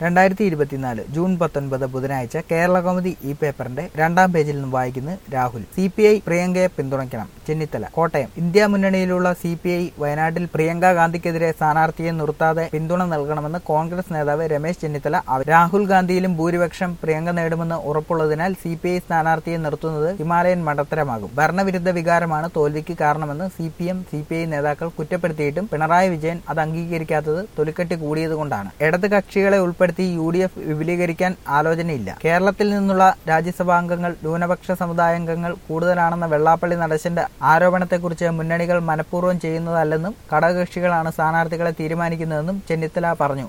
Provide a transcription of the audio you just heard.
രണ്ടായിരത്തി ഇരുപത്തിനാല് ജൂൺ പത്തൊൻപത് ബുധനാഴ്ച കേരള കൗമുദി ഈ പേപ്പറിന്റെ രണ്ടാം പേജിൽ നിന്ന് വായിക്കുന്നത് രാഹുൽ സി പി ഐ പ്രിയങ്കയെ പിന്തുണയ്ക്കണം ചെന്നിത്തല കോട്ടയം ഇന്ത്യ മുന്നണിയിലുള്ള സി പി ഐ വയനാട്ടിൽ പ്രിയങ്ക ഗാന്ധിക്കെതിരെ സ്ഥാനാർത്ഥിയെ നിർത്താതെ പിന്തുണ നൽകണമെന്ന് കോൺഗ്രസ് നേതാവ് രമേശ് ചെന്നിത്തല ആവശ്യ- രാഹുൽ ഗാന്ധിയിലും ഭൂരിപക്ഷം പ്രിയങ്ക നേടുമെന്ന് ഉറപ്പുള്ളതിനാൽ സി പി ഐ സ്ഥാനാർത്ഥിയെ നിർത്തുന്നത് ഹിമാലയൻ മണ്ടത്തരമാകും ഭരണവിരുദ്ധ വികാരമാണ് തോൽവിക്ക് കാരണമെന്ന് C P M C P I നേതാക്കൾ കുറ്റപ്പെടുത്തിയിട്ടും പിണറായി വിജയൻ അത് അംഗീകരിക്കാത്തത് തൊലിക്കെട്ടി കൂടിയതുകൊണ്ടാണ് ഇടത് കക്ഷികളെ ഉൾപ്പെടുത്തി യു ഡി എഫ് വിപുലീകരിക്കാൻ ആലോചനയില്ല കേരളത്തിൽ നിന്നുള്ള രാജ്യസഭാംഗങ്ങൾ ന്യൂനപക്ഷ സമുദായാംഗങ്ങൾ കൂടുതലാണെന്ന വെള്ളാപ്പള്ളി നടേശന്റെ ആരോപണത്തെക്കുറിച്ച് മുന്നണികൾ മനഃപൂർവ്വം ചെയ്യുന്നതല്ലെന്നും ഘടകകക്ഷികളാണ് സ്ഥാനാർത്ഥികളെ തീരുമാനിക്കുന്നതെന്നും ചെന്നിത്തല പറഞ്ഞു